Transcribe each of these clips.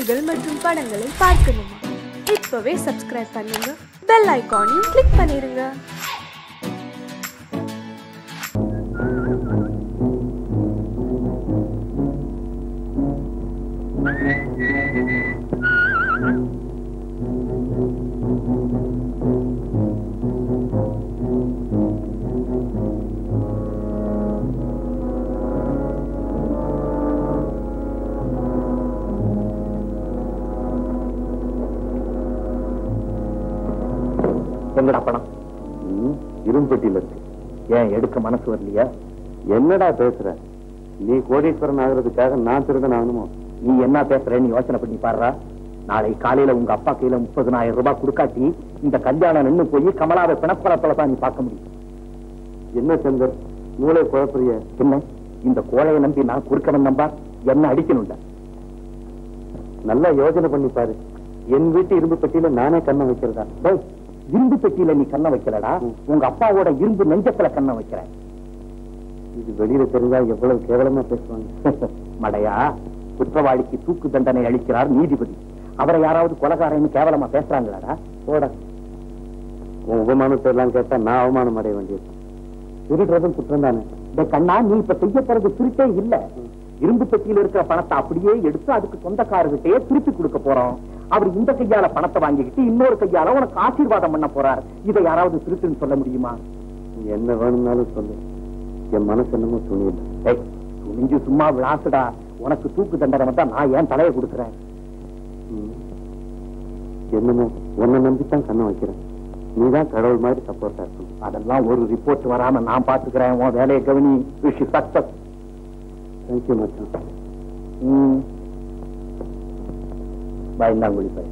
செய்திகள் மற்றும் படங்களை பார்க்கணுமா இப்பவே சப்ஸ்கிரைப் பண்ணுங்க பெல் ஐகானையும் கிளிக் பண்ணிருங்க எங்கடா பணம் இரும்பட்டியில இருக்கு ஏன் எடுக்க மனசு வரலையா என்னடா பேசுற நீ கோடீஸ்வரன் ஆகுறதுக்காக நான் திருடன் ஆகணுமோ நீ என்ன பேசுறேன்னு யோசனை பண்ணி பாடுறா நாளை காலையில உங்க அப்பா கையில முப்பதுனாயிரம் ரூபாய் கொடுக்காட்டி இந்த கல்யாணம் நின்னு போய் கமலாவை பிணப்படத்துல தான் நீ பார்க்க முடியும் என்ன சந்தர் மூளை குழப்பறிய என்ன இந்த கோழையை நம்பி நான் குறுக்கவன் நம்பா என்ன அடிக்கணும்ல நல்லா யோசனை பண்ணி பாரு என் வீட்டு இரும்பு பெட்டியில நானே கண்ணை வைக்கிறதா டேய், இரும்பு பெட்டியில நீ கண்ணை வைக்கலடா உங்க அப்பாவோட இரும்பு நெஞ்சத்துல கண்ணை வைக்கிற இது வெளியில தெரிஞ்சா எவ்வளவு கேவலமா பேசுவாங்க மடையா குற்றவாளிக்கு தூக்கு தண்டனை அளிக்கிறார் நீதிபதி அவரை யாராவது கொலகாரன்னு கேவலமா பேசுறாங்களாடா போட உன் உபமானத்தை எல்லாம் கேட்டா நான் அவமானம் அடைய வேண்டியது திருடுறதும் குற்றம் தானே இந்த கண்ணா நீ இப்ப செய்ய போறது திருட்டே இல்ல இரும்பு பெட்டியில இருக்கிற பணத்தை அப்படியே எடுத்து அதுக்கு சொந்தக்காரர்கிட்டயே திருப்பி கொடுக்க போறோம் அவர் இந்த கையால பணத்தை வாங்கிக்கிட்டு இன்னொரு கையால உனக்கு ஆசீர்வாதம் பண்ண போறார் இதை யாராவது திருட்டுன்னு சொல்ல முடியுமா நீ என்ன வேணும்னாலும் சொல்லு என் மனசு என்னமோ துணியில்லை டேய், துணிஞ்சு சும்மா விளாசுடா உனக்கு தூக்கு தண்டனை வந்தா நான் ஏன் தலையை கொடுக்குறேன் ம். என்னமோ உன்னை நம்பித்தான் கண்ணை வைக்கிறேன் நீதான் கடவுள் மாதிரி சப்போர்ட்டா இருக்கணும் அதெல்லாம் ஒரு ரிப்போர்ட் வராம நான் பாத்துக்கிறேன் உன் வேலையை கவனி விஷ் சக்சஸ் தேங்க்யூ மச்சான் பயந்தாங்குழி பை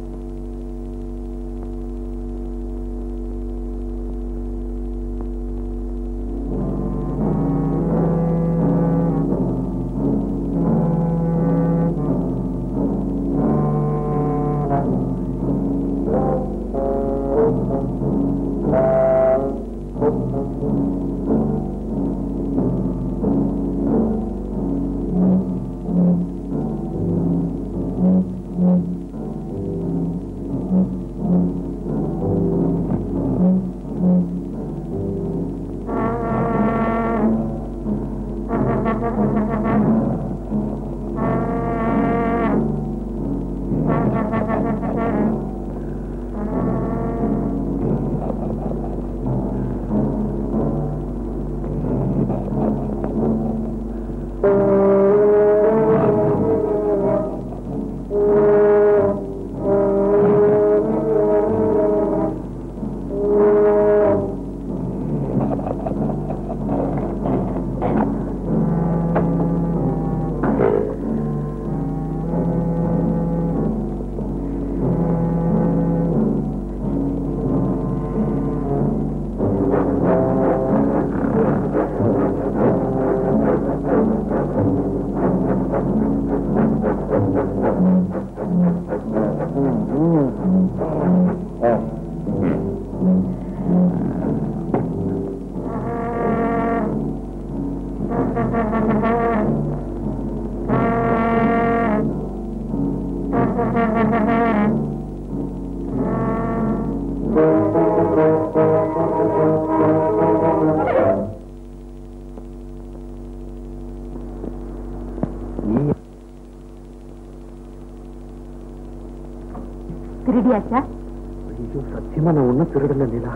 திருடியாச்சா ஐயோ சத்தியமா நான் ஒண்ணும் திருடல நிலா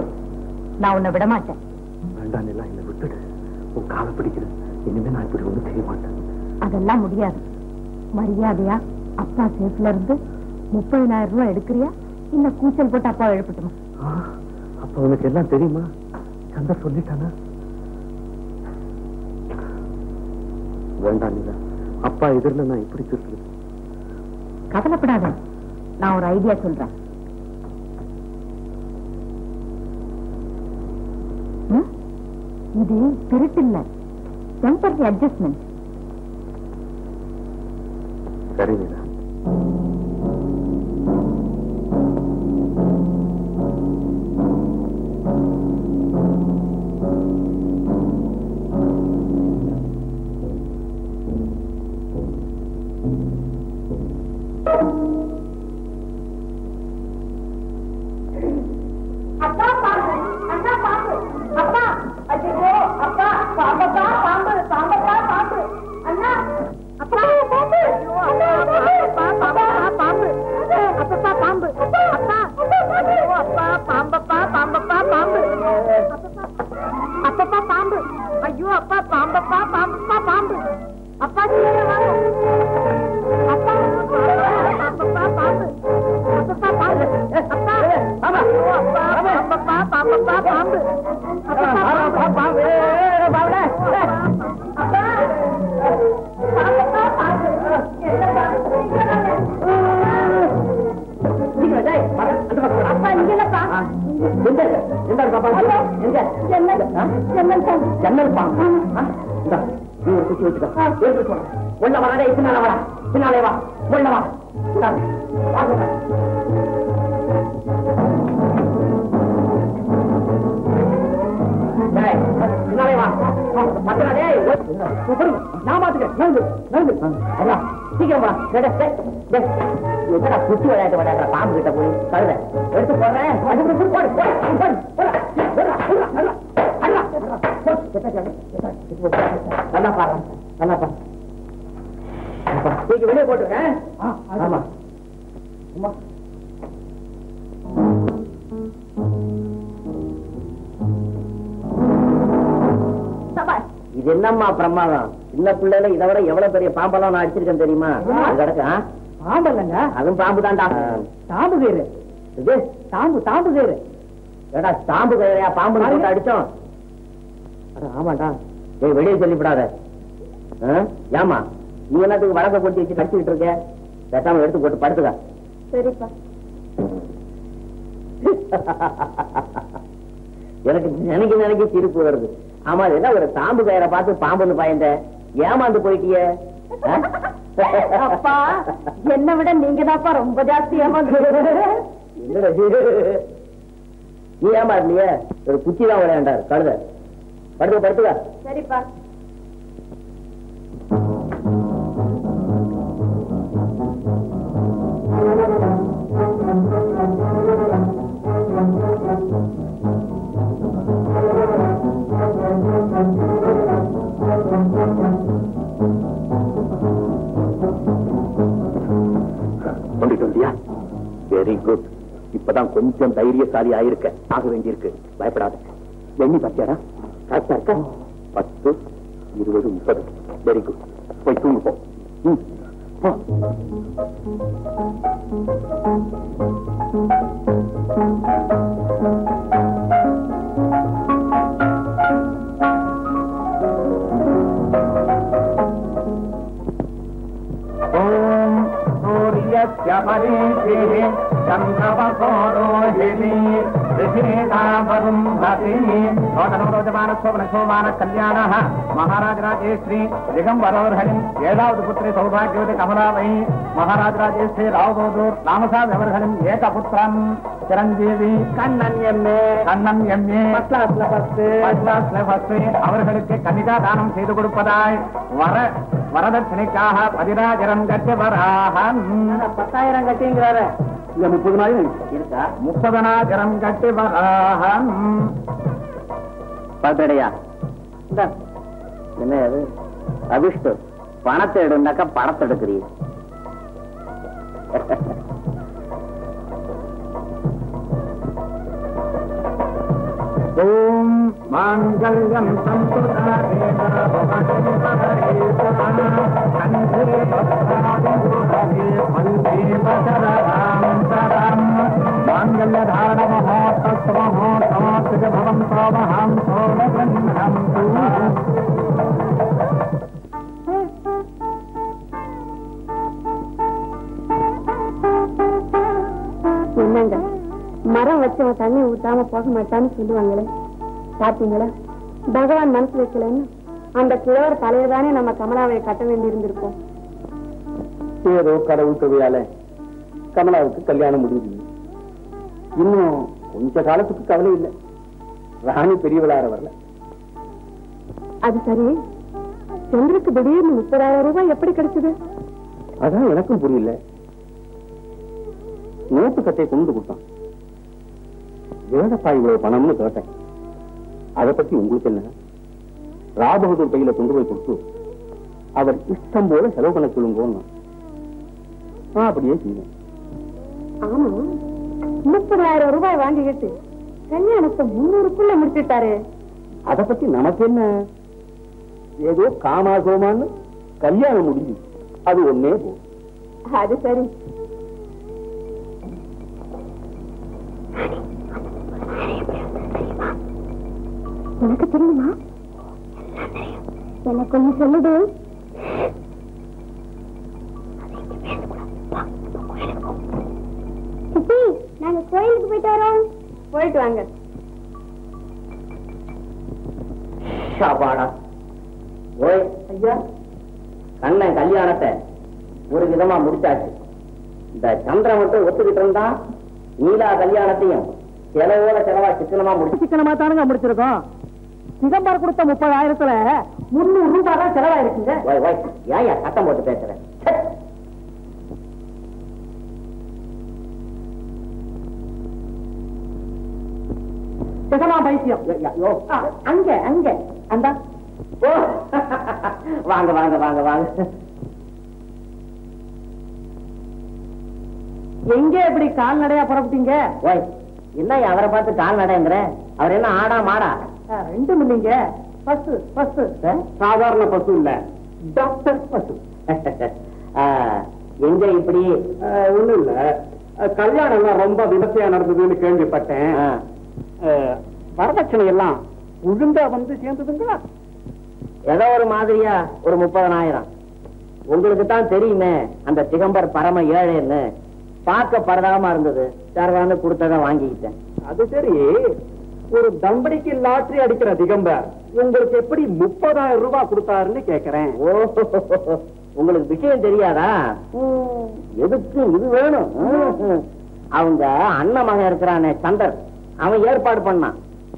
நான் உன்னை விட மாட்டேன் வேண்டாம் நிலா என்னை விட்டுடு உன் காலை பிடிக்கிறேன் இனிமே நான் இப்படி ஒண்ணும் செய்ய மாட்டேன் அதெல்லாம் முடியாது மரியாதையா அப்பா சேஃப்ல இருந்து முப்பதினாயிரம் ரூபாய் எடுக்கிறியா இல்ல கூச்சல் போட்டு அப்பா எழுப்பட்டுமா ஆ, அப்ப உனக்கு எல்லாம் தெரியுமா சந்தா சொல்லிட்டானா வேண்டாம் நிலா அப்பா எதிரில் நான் இப்படி திருடுறது கவலைப்படாத நான் ஒரு ஐடியா சொல்றேன் ம்? இது திருட்டு இல்ல டெம்பரரி அட்ஜஸ்ட்மெண்ட் சரி நிலா எங்க எங்க பாப்பா எங்க ஜன்னல் ஜன்னல் ஜன்னல் பா இந்தா நீ ஒரு குச்சி வச்சுக்க எடுத்து போற உள்ள வராதே பின்னால வா பின்னாலே வா உள்ள வா உட்காரு. வாங்க. டேய், பின்னாலே வா பத்தனா டேய் உட்காரு. நான் பாத்துக்கிறேன் நழுவு நழுவு ஐயா சீக்கிரம் வா டேய், டேய், டேய். என்னடா குச்சி விளையாட்டு விளையாடுற பாம்பு கிட்ட போய் கழுத எடுத்து போடுறேன் அது போடு போடு போடு போடு போடு போடு போடு நல்லா நல்லா நல்லா பாரு நல்லா பாரு நீங்க வெளியே போட்டுருக்கேன் ஆமா அம்மா இது என்னம்மா பிரமாதம் சின்ன பிள்ளைல இதை விட எவ்வளவு பெரிய பாம்பெல்லாம் நான் அடிச்சிருக்கேன் தெரியுமா அது கிடக்கு ஆ? பாம்பு இல்லைங்க அதுவும் பாம்பு தான்டா தாம்பு கயிறு இது தாம்பு தாம்பு கயிறு ஏடா ஸ்டாம்பு கையா பாம்பு போட்டு அடிச்சோம் அட ஆமாடா ஏய் வெளியே சொல்லிவிடாத ஆ? ஏம்மா நீ என்னத்துக்கு வழக்க கொட்டி வச்சு கடிச்சுக்கிட்டு இருக்க பேசாம எடுத்து போட்டு படுத்துக்க சரிப்பா எனக்கு நினைக்க நினைக்க சிரிப்பு வருது ஆமா இது என்ன ஒரு தாம்பு கயிறை பார்த்து பாம்புன்னு பயந்த ஏமாந்து போயிட்டியே ஆ? அப்பா என்னை விட நீங்க தான்ப்பா ரொம்ப ஜாஸ்தி ஏமாந்து என்னடா இது? நீ ஏமாறலையே ஒரு குச்சி தான் விளையாண்டார் கழுத படுத்துக்க படுத்துக்க சரிப்பா கொண்டுட்டு வந்தியா வெரி குட் இப்பதான் கொஞ்சம் தைரியசாலி ஆயிருக்க ஆக வேண்டியிருக்கு பயப்படாத எண்ணி பார்த்தியாடா கரெக்டா இருக்கா பத்து இருபது முப்பது வெரி குட் போய் தூங்கு போ ம், போ. ॐ सूर्यस्य परीतिः चन्द्रवसो रोहिणी ऋषेदावरुन्धति नोदनो रोजमानशोभनशोभान कल्याणः महाराजराजेश्री दिगम्बरोर्हरिम् ஏழாவது புத்திரி சௌபாகியவதி கமலாவை மகாராஜராஜேஸ்வரி ராவதூர் ராமசாமி அவர்களின் ஏகபுத்திரன் சிரஞ்சீவி கண்ணன் எம்ஏ கண்ணன் எம்ஏ கிளாஸ்ல ஃபர்ஸ்ட் அவர்களுக்கு கன்னிகா தானம் செய்து கொடுப்பதாய் வர வரதட்சணைக்காக பதினாயிரம் கட்டுவராகன் பத்தாயிரம் கட்டிங்கிறாரு இல்ல முப்பதுனாயிரம் இருக்கா முப்பதனாயிரம் கட்டுவராகன் பார்த்தடையா என்ன அது அபிஷ்டு பணத்தை எடுனாக்கா பணத்தை எடுக்கிறீ ஓம் மாங்கல்யம் மாங்கல்யதாரண மகோத்தஸ்வ மகோத்தமாசிக பவம் சோமஹம் சோமகன்ஹம் என்னங்க மரம் வச்சவன் தண்ணி ஊத்தாம போக மாட்டான்னு சொல்லுவாங்களே பாத்தீங்களா பகவான் மனசு வைக்கலன்னு அந்த கிழவர் தலையில தானே நம்ம கமலாவை கட்ட வேண்டி இருந்திருப்போம் ஏதோ கடவுள் கவியால கமலாவுக்கு கல்யாணம் முடியுது இன்னும் கொஞ்ச காலத்துக்கு கவலை இல்லை ராணி பெரியவளார வரல அது சரி சந்திரக்கு திடீர்னு முப்பதாயிரம் ரூபாய் எப்படி கிடைச்சது அதான் எனக்கும் புரியல நோட்டு கட்டை கொண்டு கொடுத்தான் ஏழப்பா இவ்வளவு பணம்னு கேட்டேன் அதை பத்தி உங்களுக்கு என்ன ராபகதூர் பையில கொண்டு போய் கொடுத்து அவர் இஷ்டம் போல செலவு பண்ண சொல்லுங்கன்னு நான் அப்படியே செய்வேன் ஆமா முப்பதாயிரம் ரூபாய் வாங்கிக்கிட்டு கல்யாணத்தை முன்னூறுக்குள்ள முடிச்சுட்டாரு அதை பத்தி நமக்கு என்ன ஏதோ காமாசோமான்னு கல்யாணம் முடிஞ்சு அது ஒன்னே போதும் அது சரி எனக்கு தெரியுமா எனக்கு கொஞ்சம் சொல்லுது சித்தி நாங்க கோயிலுக்கு போயிட்டு வரோம் போயிட்டு வாங்க ஷாபாடா ஓய் ஐயா கண்ணன் கல்யாணத்தை ஒரு விதமா முடிச்சாச்சு இந்த சந்திரன் மட்டும் ஒத்துக்கிட்டு இருந்தா நீலா கல்யாணத்தையும் செலவோட செலவா சிக்கனமா முடிச்சு சிக்கனமா தானுங்க முடிச்சிருக்கோம் சிதம்பரம் கொடுத்த முப்பதாயிரத்துல முன்னூறு ரூபாய் தான் செலவாயிருக்குங்க ஓய் ஓய் ஏன் சத்தம் போட்டு பேசுறேன் ச்சே. சிகமா பைத்தியம் யோ, யோ, யோ. ஆ, அங்க அங்க அந்த ஓ. வாங்க வாங்க வாங்க வாங்க எங்க இப்படி கால்நடையா புறப்பட்டீங்க ஓய் என்ன அவரை பார்த்து கால் நடங்கிற அவர் என்ன ஆடா மாடா ஆ, ரெண்டும் இல்லைங்க பஸ் பஸ் சாதாரண பசு இல்ல டாக்டர் பசு ஆ, எங்க இப்படி ஒண்ணும் இல்ல அஹ், கல்யாணம் எல்லாம் ரொம்ப விமர்சையா நடந்ததுன்னு கேள்விப்பட்டேன் ஆ, அஹ், வரதட்சணை எல்லாம் ஒழுங்கா வந்து சேர்ந்ததுங்களா ஏதோ ஒரு மாதிரியா ஒரு முப்பதனாயிரம் உங்களுக்கு தான் தெரியுமே அந்த திகம்பர் பரம ஏழைன்னு பார்க்க பரதாம இருந்தது சரவான்னு கொடுத்ததை வாங்கிக்கிட்டேன் அது சரி ஒரு தம்படிக்கு லாட்டரி அடிக்கிற திகம்பர் உங்களுக்கு எப்படி முப்பதாயிரம் ரூபாய் கொடுத்தாருன்னு கேக்குறேன் ஓ உங்களுக்கு விஷயம் தெரியாதா ம், எதுக்கு இது வேணும் ம், அவங்க அண்ணன் மகன் இருக்கிறானே சந்தர் அவன் ஏற்பாடு பண்ணான்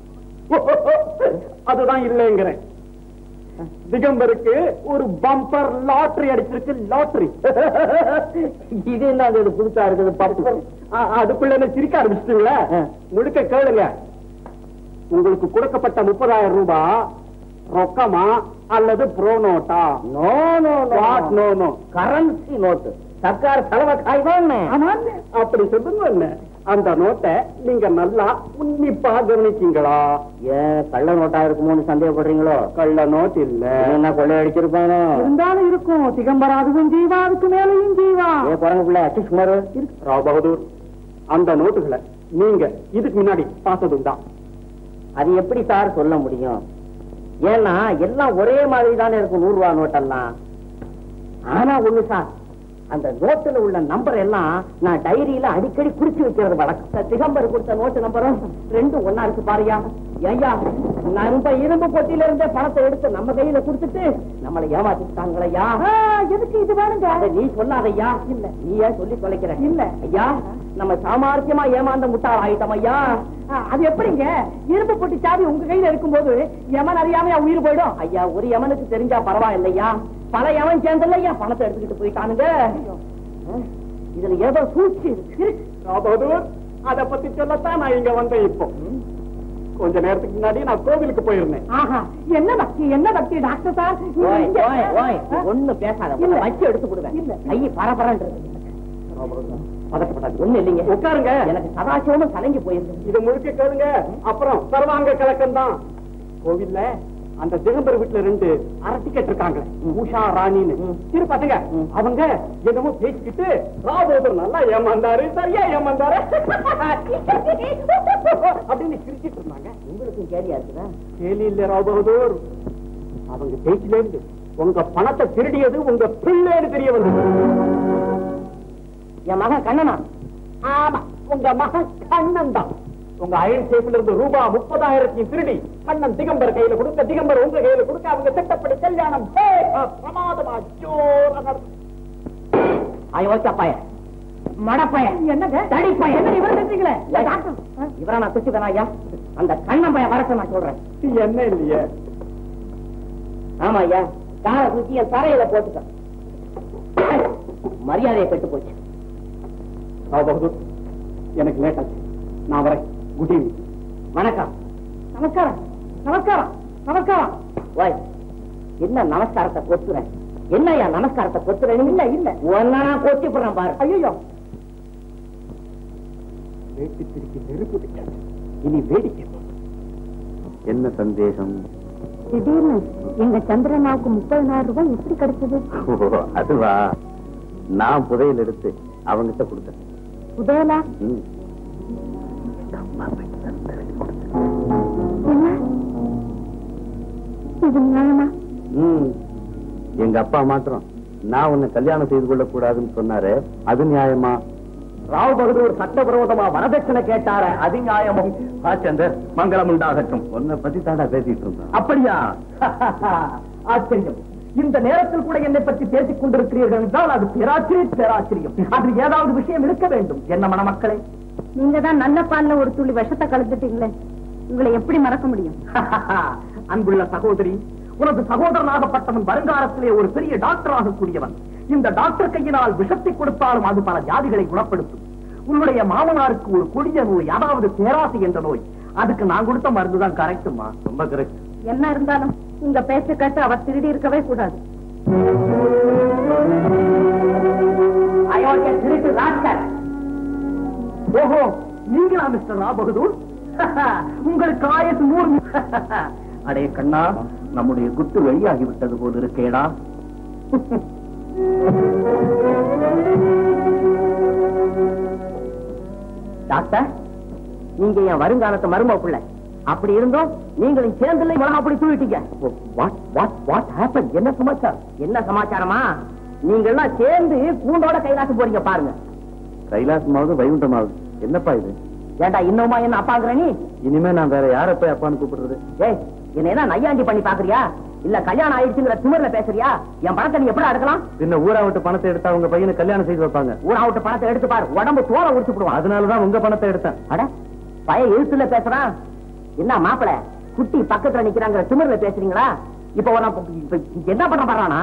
அதுதான் இல்லைங்கிறேன் திகம்பருக்கு ஒரு பம்பர் லாட்டரி அடிச்சிருக்கு லாட்டரி இது என்ன அது புதுசா இருக்குது பப்பு அதுக்குள்ள என்ன சிரிக்க ஆரம்பிச்சிட்டீங்களா ஆ. முழுக்க கேளுங்க உங்களுக்கு கொடுக்கப்பட்ட முப்பதாயிரம் ரூபாய் ரொக்கமா அல்லது ப்ரோ நோட்டா no no what no no currency note சர்க்கார் செலவை காய்தான் அப்படி சொல்லுங்க என்ன அந்த நோட்டை நீங்க நல்லா உன்னிப்பா கவனிச்சீங்களா ஏன் கள்ள நோட்டா இருக்குமோன்னு சந்தேகப்படுறீங்களோ கள்ள நோட் இல்ல என்ன கொள்ளை அடிச்சிருப்பானோ இருந்தாலும் இருக்கும் சிதம்பரம் அதுவும் ஜீவா அதுக்கு மேலையும் ஜீவா ஏ குரங்கு பிள்ளை அச்சு சுமார் ராவ் பகதூர் அந்த நோட்டுகளை நீங்க இதுக்கு முன்னாடி பார்த்ததும் தான் அது எப்படி சார் சொல்ல முடியும் ஏன்னா எல்லாம் ஒரே மாதிரி தானே இருக்கும் நூறு ரூபா நோட்டெல்லாம் ஆனா ஒண்ணு சார் அந்த நோட்டுல உள்ள நம்பர் எல்லாம் நான் டைரியில அடிக்கடி குறிச்சு வைக்கிறது வழக்கம் இந்த திகம்பர் கொடுத்த நோட்டு நம்பரும் ரெண்டும் ஒன்னா இருக்கு பாருயா ஐயா நம்ம இரும்பு பொட்டியில இருந்தே பணத்தை எடுத்து நம்ம கையில கொடுத்துட்டு நம்மளை ஏமாத்திட்டாங்களையா எதுக்கு இது வேணுங்க அதை நீ சொல்லாதையா இல்ல நீ ஏன் சொல்லி தொலைக்கிற இல்ல. ஐயா நம்ம சாமர்த்தியமா ஏமாந்த முட்டாள் ஆயிட்டோம் ஐயா ஆ, அது எப்படிங்க இரும்பு பொட்டி சாவி உங்க கையில இருக்கும்போது எமன் அறியாமையா உயிர் போயிடும் ஐயா ஒரு யமனுக்கு தெரிஞ்சா பரவாயில்லையா பல யமன் சேர்ந்தல்லையா பணத்தை எடுத்துக்கிட்டு போயிட்டானுங்க இதுல ஏதோ சூழ்ச்சி இருக்கு ராவ் பகதூர் அத பத்தி சொல்லத்தான் நான் இங்க வந்தேன் இப்போ கொஞ்ச நேரத்துக்கு முன்னாடி நான் கோவிலுக்கு போயிருந்தேன் ஆஹா என்ன பக்தி என்ன பக்தி டாக்டர் சார் நீங்க ஓய், இங்க- ஓய், ஓய், ஆ? ஒண்ணு பேசாத இல்ல. உன்னை வச்சு எடுத்து கொடுவேன் இல்ல. ஐய பரபரன்றது பதட்டப்படாது ஒண்ணு இல்லைங்க உட்காருங்க எனக்கு சதாசிவமும் கலங்கி போயிருந்தது இது முழுக்க கேளுங்க அப்புறம் சர்வாங்க கலக்கம் தான் கோவில்ல அந்த திகம்பர் வீட்டுல ரெண்டு அரட்டிக்கட்டு இருக்காங்க உஷா ராணின்னு ம். சரி பாத்துங்க ம். அவங்க என்னமோ பேசிக்கிட்டு ராபோதர் நல்லா ஏமாந்தாரு சரியா ஏமாந்தாரு அப்படின்னு சிரிச்சிட்டு இருந்தாங்க உங்களுக்கும் கேலியா இருக்குதா கேலி இல்ல ராபகதூர் அவங்க பேச்சில இருந்து உங்க பணத்தை திருடியது உங்க பிள்ளைன்னு தெரிய வந்தது என் மகன் கண்ணனா ஆமா உங்க மகன் கண்ணன் தான் உங்க அயன் சேஃப்ல இருந்து ரூபா முப்பதாயிரத்தையும் திருடி கண்ணன் திகம்பர் கையில கொடுக்க திகம்பர் உங்க கையில கொடுக்க அவங்க திட்டப்படி கல்யாணம் வேக பிரமாதமா ஜோரா நடந்து அயோச்சா பையன் மடப்பையன் என்னங்க தடி பையன் என்ன இவரை செஞ்சீங்களே ஏய், டாக்டர் ஆ? இவரை நான் திட்டுவேனா ஐயா அந்த கண்ணன் பையன் வரட்டும் நான் சொல்றேன் என்ன இல்லையே ஆமா ஐயா காரை தூக்கி என் தரையில போட்டுட்டேன் மரியாதையை கெட்டு போச்சு ராவ் பகதூர் எனக்கு லேட் ஆச்சு நான் வரேன் குட் ஈவினிங் வணக்கம் நமஸ்காரம் நமஸ்காரம் நமஸ்காரம் ஓய் என்ன நமஸ்காரத்தை கொத்துறேன் என்னய்யா நமஸ்காரத்தை கொத்துறேன் இல்ல இல்ல ஒன்னா நான் கொத்தி போடுறேன் பாரு ஐயோ வேட்டு திருப்பி நெருப்பு விட்டாச்சு இனி வேடிக்கை என்ன சந்தேகம் திடீர்னு எங்க சந்திரனாவுக்கு முப்பதினாயிரம் ரூபாய் எப்படி கிடைச்சது ஓ, அதுவா நான் புதையல் எடுத்து அவங்கிட்ட கொடுத்தேன் உதயலா ம். என்ன இது நியாயமா ம். எங்க அப்பா மாத்திரம் நான் உன்னை கல்யாணம் செய்து கொள்ள கூடாதுன்னு சொன்னாரு அது நியாயமா ராவ் பகதூர் சட்டவிரோதமா வரதட்சணை கேட்டார அது நியாயமும் ஆச்சந்தர் மங்களம் உண்டாகட்டும் உன்னை பத்தி தாடா பேசிட்டு இருந்தோம் அப்படியா ஆச்சரியம் இந்த நேரத்தில் கூட என்னை பற்றி பேசிக் கொண்டிருக்கிறீர்கள் என்றால் அது பேராச்சரிய பேராச்சரியம் அதில் ஏதாவது விஷயம் இருக்க வேண்டும் என்ன மணமக்களே நீங்க தான் நல்ல பால்ல ஒரு துளி விஷத்தை கலந்துட்டீங்களே உங்களை எப்படி மறக்க முடியும் அன்புள்ள சகோதரி உனது சகோதரனாகப்பட்டவன் வருங்காலத்திலே ஒரு பெரிய டாக்டராக கூடியவன் இந்த டாக்டர் கையினால் விஷத்தை கொடுத்தாலும் அது பல வியாதிகளை குணப்படுத்தும் உன்னுடைய மாமனாருக்கு ஒரு கொடிய நோய் அதாவது பேராசை என்ற நோய் அதுக்கு நான் கொடுத்த மருந்து தான் கரெக்டுமா ரொம்ப கரெக்ட் என்ன இருந்தாலும் உங்க பேச்ச கேட்டு அவர் திருடி இருக்கவே கூடாது அயோக்கிய திருட்டு ராஸ்கல். ஓஹோ நீங்களா மிஸ்டர் ரா பகதூர் உங்களுக்கு ஆயத்து நூறு அடே கண்ணா நம்முடைய குத்து வெளியாகி விட்டது போல இருக்கேடா டாக்டர் நீங்க என் வருங்காலத்து மரும பிள்ளை அப்படி இருந்தோம் நீங்களும் சேர்ந்துல இவ்வளவு அப்படி தூக்கிட்டீங்க வாட் வாட் வாட் ஹேப்பன் என்ன சமாச்சாரம் என்ன சமாச்சாரமா நீங்க எல்லாம் சேர்ந்து கூண்டோட கைலாசம் போறீங்க பாருங்க கைலாசமாவது வைகுண்டமாவது என்னப்பா இது ஏண்டா இன்னுமா என்ன அப்பாங்கிற நீ இனிமே நான் வேற யார போய் அப்பான்னு கூப்பிடுறது ஏய் என்ன என்ன நையாண்டி பண்ணி பாக்குறியா இல்ல கல்யாணம் ஆயிடுச்சுங்கிற திமிர்ல பேசுறியா என் பணத்தை நீ எப்படி எடுக்கலாம் பின்ன ஊரா விட்டு பணத்தை எடுத்தா உங்க பையனை கல்யாணம் செய்து வைப்பாங்க ஊரா விட்டு பணத்தை எடுத்து பாரு உடம்பு தோலை உடிச்சு விடுவான் அதனாலதான் உங்க பணத்தை எடுத்தேன் அட பய எழுத்துல பேசுறான் என்ன மாப்பிள குட்டி பக்கத்துல நிக்கிறாங்கிற திமிர்ல பேசுறீங்களா இப்ப உன- இப்ப என்ன பண்ண பாறானா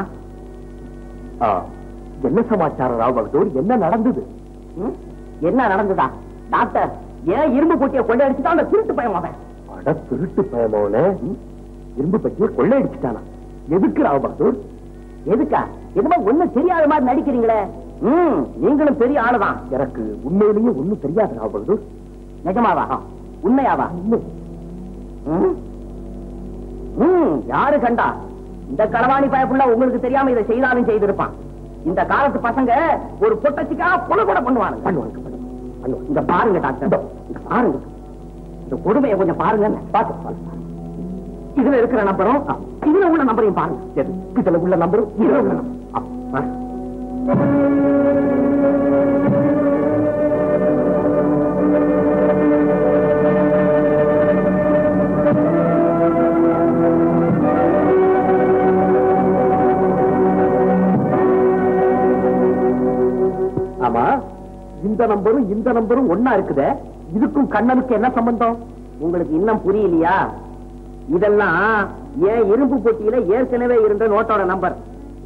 என்ன சமாச்சாரம் ராவ் பகதூர் என்ன நடந்தது ம்? என்ன நடந்ததா டாக்டர் ஏன் இரும்பு பொட்டியை கொள்ளையடிச்சுதான் அந்த திருட்டு பயம் அவன் அட திருட்டு பயமோன இரும்பு பெட்டியை கொள்ளையடிச்சுட்டானா எதுக்கு ராவ் பகதூர் எதுக்கா என்னமோ ஒண்ணும் தெரியாத மாதிரி நடிக்கிறீங்களே ம் நீங்களும் பெரிய ஆளுதான் எனக்கு உண்மையிலேயே ஒண்ணும் தெரியாது ராவ் பகதூர் நிஜமாவா உண்மையாவா ம்? ம், யாரு கண்டா இந்த களவாணி பயப்புள்ள உங்களுக்கு தெரியாம இதை செய்தாலும் செய்திருப்பான் இந்த காலத்து பசங்க ஒரு பொட்டச்சிக்கா கொலை கூட பண்ணுவாங்க பண்ணுவாங்க பண்ணுவாங்க. இங்க பாருங்க டாக்டர் இங்க பாருங்க இந்த கொடுமையை கொஞ்சம் பாருங்க பாத்து பாருங்க இதுல இருக்கிற நம்பரும் இதுல உள்ள நம்பரையும் பாருங்க எது? இதுல உள்ள நம்பரும் இதுல உள்ள நம்பரும் ஆ, ஆ. ஆமா இந்த நம்பரும் இந்த நம்பரும் ஒன்னா இருக்குதே இதுக்கும் கண்ணனுக்கு என்ன சம்பந்தம் உங்களுக்கு இன்னும் புரியலையா இதெல்லாம் ஏன் இரும்பு பொட்டியில ஏற்கனவே இருந்த நோட்டோட நம்பர்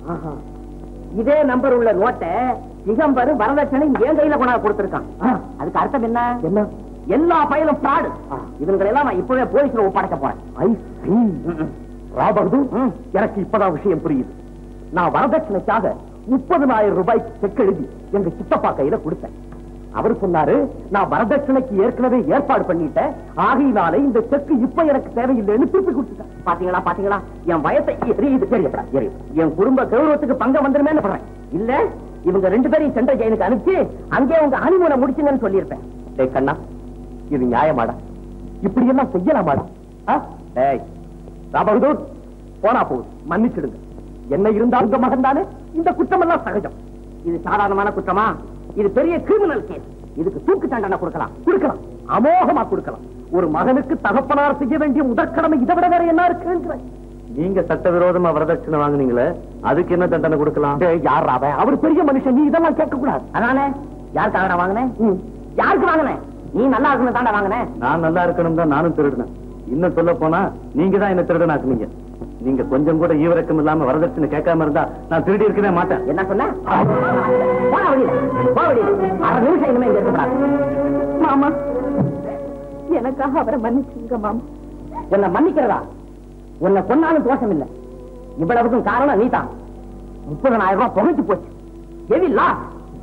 இதே நம்பர் உள்ள நோட்டை சிகம்பர் வரதட்சணை என் கையில கொண்டாந்து கொடுத்திருக்கான் அதுக்கு அர்த்தம் என்ன என்ன எல்லா பயிலும் பிராடு இவங்களை எல்லாம் நான் இப்பவே போலீஸ்ல ஒப்படைக்க போறேன் ராபகதூர் எனக்கு இப்பதான் விஷயம் புரியுது நான் வரதட்சணைக்காக முப்பதுனாயிரம் ரூபாய்க்கு செக் எழுதி எங்க சித்தப்பா கையில கொடுத்தேன் அவர் சொன்னாரு நான் வரதட்சணைக்கு ஏற்கனவே ஏற்பாடு பண்ணிட்டேன் ஆகையினால இந்த செக் இப்ப எனக்கு தேவையில்லைன்னு திருப்பி கொடுத்துட்டேன் பாத்தீங்களா பாத்தீங்களா என் வயசை எரியுது தெரியப்படா எரியுது என் குடும்ப கௌரவத்துக்கு பங்கம் வந்துருமேன்னு படுறேன் இல்ல இவங்க ரெண்டு பேரையும் சென்ட்ரல் ஜெயிலுக்கு அனுப்பிச்சு அங்கே உங்க அனிமூனை முடிச்சுங்கன்னு சொல்லியிருப்பேன் டேய் கண்ணா இது நியாயமாடா இப்படி எல்லாம் செய்யலாமாடா ஆ? டேய் ராபகதூர் போனா போகுது மன்னிச்சிடுங்க என்ன இருந்தா உங்க மகன் தானே இந்த குற்றம் எல்லாம் சகஜம் இது சாதாரணமான குற்றமா இது பெரிய கிரிமினல் கேஸ் இதுக்கு தூக்கு தண்டனை கொடுக்கலாம் கொடுக்கலாம் அமோகமா கொடுக்கலாம் ஒரு மகனுக்கு தகப்பனார் செய்ய வேண்டிய முதற்கடமை இதை விட வேற என்ன இருக்குங்கிற நீங்க சட்டவிரோதமா வரதட்சணை வாங்குனீங்களே அதுக்கு என்ன தண்டனை கொடுக்கலாம் டேய், யார் அவன் அவர் பெரிய மனுஷன் நீ இதெல்லாம் கேட்க கூடாது அதானே யாருக்காக நான் வாங்கினேன் யாருக்கு வாங்கினேன் நீ நல்லா இருக்கணும் தாண்டா வாங்கினேன் நான் நல்லா இருக்கணும் தான் நானும் திருடினேன் இன்னும் சொல்ல போனா நீங்க தான் என்ன திருடனாக்குனீங்க நீங்க கொஞ்சம் கூட ஈவரக்கம் இல்லாம வரதட்சணை கேட்காம இருந்தா நான் திருடி இருக்கவே மாட்டேன் என்ன சொன்ன போடா வெளியில போ வெளியில அரை நிமிஷம் இனிமே இங்க இருக்கக்கூடாது மாமா எனக்காக அவரை மன்னிச்சுங்க மாமா உன்னை மன்னிக்கிறதா உன்னை கொன்னாலும் தோஷம் இல்லை இவ்வளவுக்கும் காரணம் நீதான் முப்பதனாயிரம் ரூபாய் புகைச்சு போச்சு எவி லாஸ்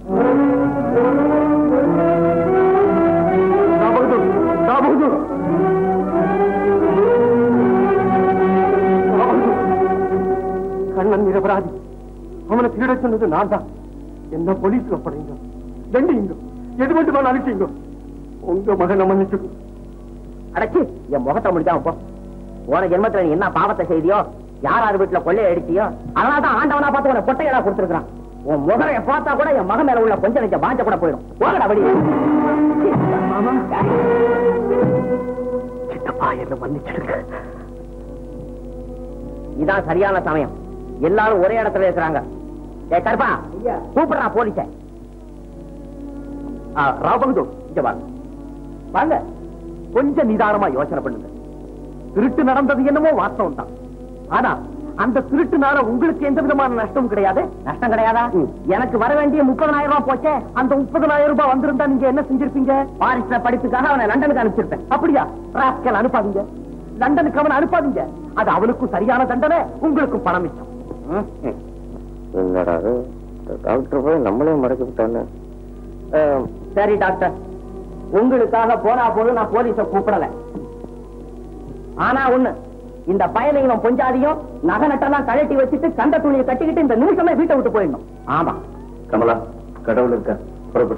கண்ணன் நிரபராதி அவனை திருட சொன்னது நான் தான் என்ன போலீஸ்ல படைங்க தண்டிங்க எது மட்டும் அனுப்பிங்க உங்க மகனை மன்னிச்சு அடச்சி என் முகத்தை முடிக்காம போ போன ஜென்மத்துல நீ என்ன பாவத்தை செய்தியோ யார் யார் வீட்டுல கொள்ளைய அடிச்சியோ அதனால தான் ஆண்டவனா பார்த்து உன பொட்டையடா கொடுத்துருக்கான் உன் முகரைய பார்த்தா கூட என் மகன் மேல உள்ள கொஞ்சம் நெஞ்ச பாஞ்ச கூட போயிடும் போகடா வழி மாமா சித்தப்பா என்ன மன்னிச்சிடுங்க இதான் சரியான சமயம் எல்லாரும் ஒரே இடத்துல இருக்கிறாங்க ஏ கருப்பா கூப்பிடுறா போலீஸ ராபகுது இங்க வாங்க வாங்க கொஞ்சம் நிதானமா யோசனை பண்ணுங்க திருட்டு நடந்தது என்னமோ வாஸ்தவம் தான் ஆனா அந்த திருட்டுனால உங்களுக்கு எந்த விதமான நஷ்டமும் கிடையாது நஷ்டம் கிடையாதா எனக்கு வர வேண்டிய முப்பதனாயிரம் ரூபாய் போச்சே அந்த முப்பதனாயிரம் ரூபாய் வந்திருந்தா நீங்க என்ன செஞ்சிருப்பீங்க பாரிஸ்ல படிப்புக்காக அவனை லண்டனுக்கு அனுப்பிச்சிருப்பேன் அப்படியா ராஸ்கல் அனுப்பாதீங்க லண்டனுக்கு அவனை அனுப்பாதீங்க அது அவனுக்கும் சரியான தண்டனை உங்களுக்கும் பணம் மிச்சம் ம், ம். என்னடா இது? இந்த டாக்டர் போய் நம்மளே மடக்கி விட்டானே அஹ், சரி டாக்டர் உங்களுக்காக போனா போது நான் போலீஸ கூப்பிடல ஆனா ஒண்ணு இந்த பயனையும் பொஞ்சாதியும் நகை நட்டெல்லாம் கழட்டி வச்சுட்டு கண்ட துணியை கட்டிக்கிட்டு இந்த நிமிஷமே வீட்டை விட்டு போயிடணும் ஆமா கமலா கடவுள் இருக்க புறப்படு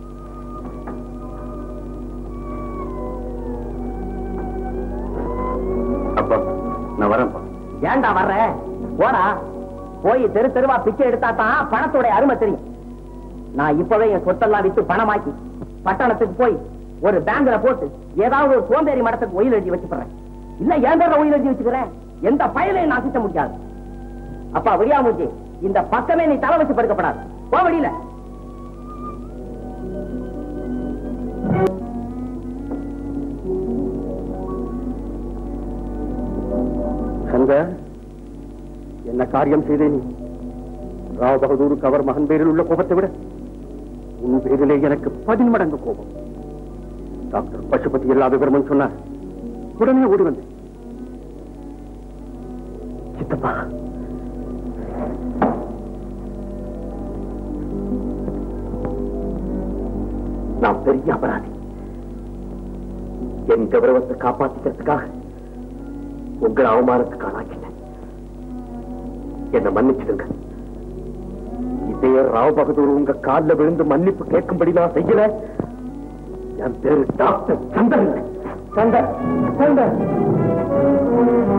அப்பா நான் வரேன்ப்பா ஏன்டா வர்ற போடா போய் தெரு தெருவா பிச்சை எடுத்தா தான் பணத்தோட அருமை தெரியும் நான் இப்பவே என் சொத்தெல்லாம் வித்து பணமாக்கி பட்டணத்துக்கு போய் ஒரு பேங்க்ல போட்டு ஏதாவது ஒரு சோம்பேறி மடத்துக்கு ஒயில் எழுதி வச்சுக்கிறேன் இல்ல ஏன் ஒயில் எழுதி வச்சுக்கிறேன் எந்த பயலையும் நான் சித்த முடியாது அப்பா விடியாமூச்சி இந்த பக்கமே நீ தலை வச்சு படுக்கப்படாது போ வெளியில சங்க என்ன காரியம் செய்தேன் ராவ் பகதூருக்கு அவர் மகன் பேரில் உள்ள கோபத்தை விட உன் பேரிலே எனக்கு பதின்மடங்கு கோபம் டாக்டர் பசுபதி எல்லா விவரமும் சொன்னார் உடனே ஓடி வந்தேன் சித்தப்பா நான் பெரிய அபராதி என் கௌரவத்தை காப்பாத்திக்கிறதுக்காக உங்களை அவமானத்துக்கு ஆளாக்கிட்டேன் என்ன மன்னிச்சிடுங்க இதே ராவ் பகதூர் உங்க கால்ல விழுந்து மன்னிப்பு கேட்கும்படி நான் செய்யல என் பேரு டாக்டர் சந்தன் சந்தன் சந்தன்